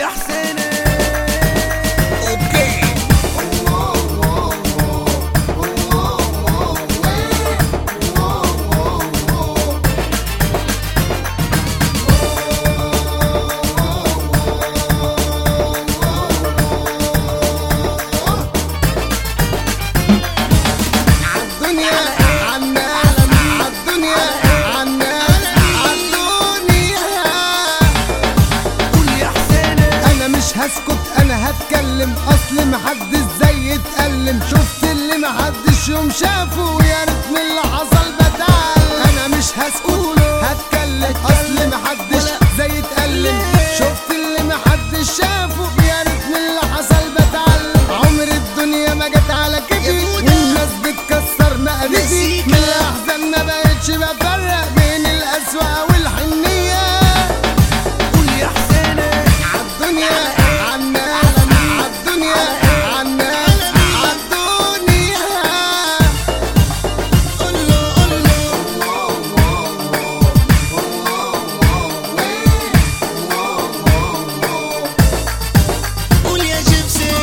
يا حسين اوكي عالدنيا عالناس عالدنيا عالناس عالدنيا قول يا حسين انا مش هسكت انا هتكلم اصل محدش زي يتألم شفت اللي محدش يوم شافه يا ريت من اللي حصل بتعلم انا مش هسكت هتكلم اصل محدش زي يتألم شفت اللي محدش شافه يا ريت من اللي حصل بتعلم عمر الدنيا ما جت على كتفي والناس بتكسر مقاديفي من الاحزان ما بقتش بفرق بين الاسوأ والحنيه قول يا حسين عالدنيا عالناس عالدنيا عالناس عالدنيا قوله قوله قول يا جيبسي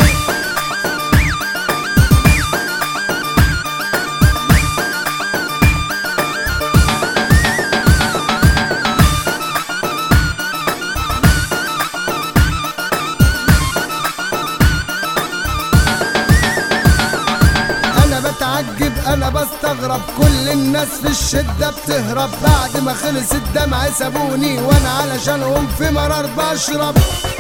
انا بتعجب انا بستغرب كل الناس في الشدة بتهرب بعد ما خلص الدمع سابوني وانا علشانهم في مرار بشرب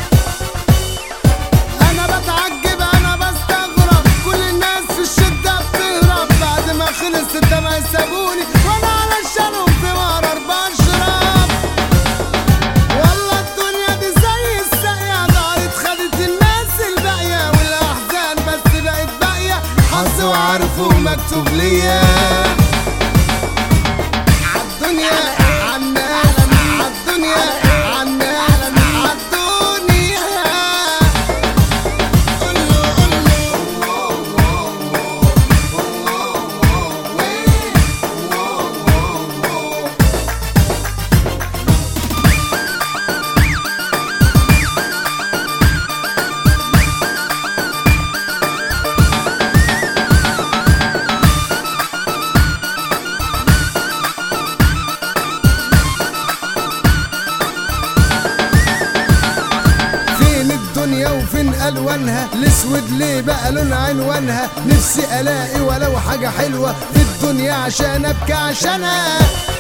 انا بتعجب انا بستغرب كل الناس في الشدة بتهرب بعد ما خلص الدمع سابوني وانا علشانهم في مرار بشرب والله الدنيا دي زي الساقية دارت خدت الناس الباقية والأحزان بس بقت باقية حظ وعارفه مكتوب ليا عالدنيا عالناس عالدنيا عالناس عالدنيا قوله فين الدنيا وفين الوانها الاسود ليه بقى لون عنوانها نفسي الاقي ولو حاجه حلوه في الدنيا عشان ابكي عشانها